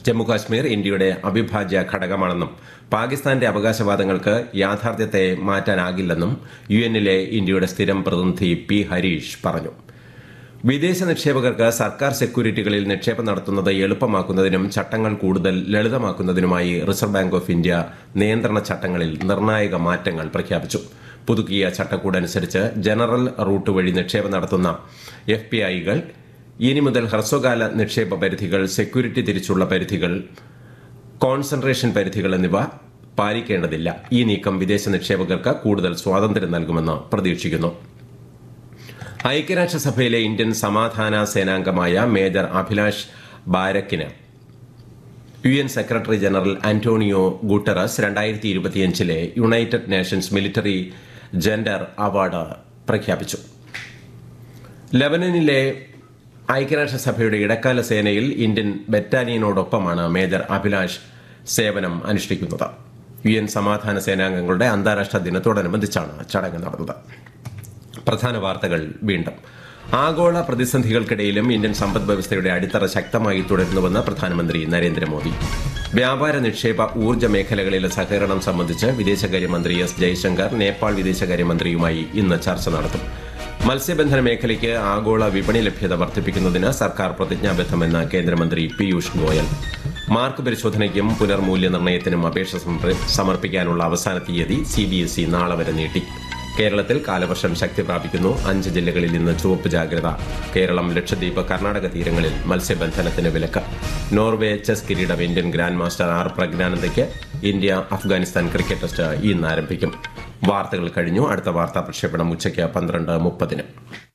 ജമ്മുകാശ്മീർ ഇന്ത്യയുടെ അവിഭാജ്യ ഘടകമാണെന്നും പാകിസ്ഥാന്റെ അവകാശവാദങ്ങൾക്ക് യാഥാർത്ഥ്യത്തെ മാറ്റാനാകില്ലെന്നും യു എന്നിലെ ഇന്ത്യയുടെ സ്ഥിരം പ്രതിനിധി പി ഹരീഷ് പറഞ്ഞു വിദേശ നിക്ഷേപകർക്ക് സർക്കാർ സെക്യൂരിറ്റികളിൽ നിക്ഷേപം നടത്തുന്നത് എളുപ്പമാക്കുന്നതിനും ചട്ടങ്ങൾ കൂടുതൽ ലളിതമാക്കുന്നതിനുമായി റിസർവ് ബാങ്ക് ഓഫ് ഇന്ത്യ നിയന്ത്രണ ചട്ടങ്ങളിൽ നിർണായക മാറ്റങ്ങൾ പ്രഖ്യാപിച്ചു പുതുക്കിയ ചട്ടക്കൂടനുസരിച്ച് ജനറൽ റൂട്ട് വഴി നിക്ഷേപം നടത്തുന്ന എഫ് പി ഐകൾ ഇനി മുതൽ ഹ്രസ്വകാല നിക്ഷേപ പരിധികൾ സെക്യൂരിറ്റി തിരിച്ചുള്ള പരിധികൾ കോൺസെൻട്രേഷൻ പരിധികൾ എന്നിവ പാലിക്കേണ്ടതില്ല ഈ നീക്കം വിദേശ നിക്ഷേപകർക്ക് കൂടുതൽ സ്വാതന്ത്ര്യം നൽകുമെന്ന് പ്രതീക്ഷിക്കുന്നു ഐക്യരാഷ്ട്രസഭയിലെ ഇന്ത്യൻ സമാധാന സേനാംഗമായ മേജർ അഭിലാഷ് ബാരക്കിന് U N secretary general Antonio Guterres രണ്ടായിരത്തി ഇരുപത്തിയഞ്ചിലെ United Nations military gender award പ്രഖ്യാപിച്ചു ലെബനനിലെ ഐക്യരാഷ്ട്രസഭയുടെ ഇടക്കാല സേനയിൽ ഇന്ത്യൻ ബറ്റാലിയനോടൊപ്പമാണ് മേജർ അഭിലാഷ് സേവനം അനുഷ്ഠിക്കുന്നത് യു എൻ സമാധാന സേനാംഗങ്ങളുടെ അന്താരാഷ്ട്ര ദിനത്തോടനുബന്ധിച്ചാണ് ചടങ്ങ് നടന്നത് പ്രധാന വാർത്തകൾ വീണ്ടും ആഗോള പ്രതിസന്ധികൾക്കിടയിലും ഇന്ത്യൻ സമ്പദ് വ്യവസ്ഥയുടെ അടിത്തറ ശക്തമായി തുടരുന്നുവെന്ന് പ്രധാനമന്ത്രി നരേന്ദ്രമോദി വ്യാപാര നിക്ഷേപ ഊർജ്ജ മേഖലകളിലെ സഹകരണം സംബന്ധിച്ച് വിദേശകാര്യമന്ത്രി എസ് ജയശങ്കർ നേപ്പാൾ വിദേശകാര്യമന്ത്രിയുമായി ഇന്ന് ചർച്ച നടത്തും മത്സ്യബന്ധന മേഖലയ്ക്ക് ആഗോള വിപണി ലഭ്യത വർദ്ധിപ്പിക്കുന്നതിന് സർക്കാർ പ്രതിജ്ഞാബദ്ധമെന്ന് കേന്ദ്രമന്ത്രി പീയൂഷ് ഗോയൽ മാർക്ക് പരിശോധനയ്ക്കും പുനർമൂല്യനിർണ്ണയത്തിനും അപേക്ഷ സമർപ്പി- സമർപ്പിക്കാനുള്ള അവസാന തീയതി സി ബി എസ് ഇ നാളെ വരെ നീട്ടി കേരളത്തിൽ കാലവർഷം ശക്തി പ്രാപിക്കുന്നു അഞ്ച് ജില്ലകളിൽ ഇന്ന് ചുവപ്പ് ജാഗ്രത കേരളം ലക്ഷദ്വീപ് കർണാടക തീരങ്ങളിൽ മത്സ്യബന്ധനത്തിന് വിലക്ക് നോർവേ ചെസ് കിരീടം ഇന്ത്യൻ ഗ്രാൻഡ് മാസ്റ്റർ ആർ പ്രജ്ഞാനന്ദയ്ക്ക് ഇന്ത്യ അഫ്ഗാനിസ്ഥാൻ ക്രിക്കറ്റ് ടെസ്റ്റ് ഇന്ന് ആരംഭിക്കും വാർത്തകൾ കഴിഞ്ഞു അടുത്ത വാർത്താ പ്രക്ഷേപണം ഉച്ചയ്ക്ക് പന്ത്രണ്ട് മുപ്പതിന്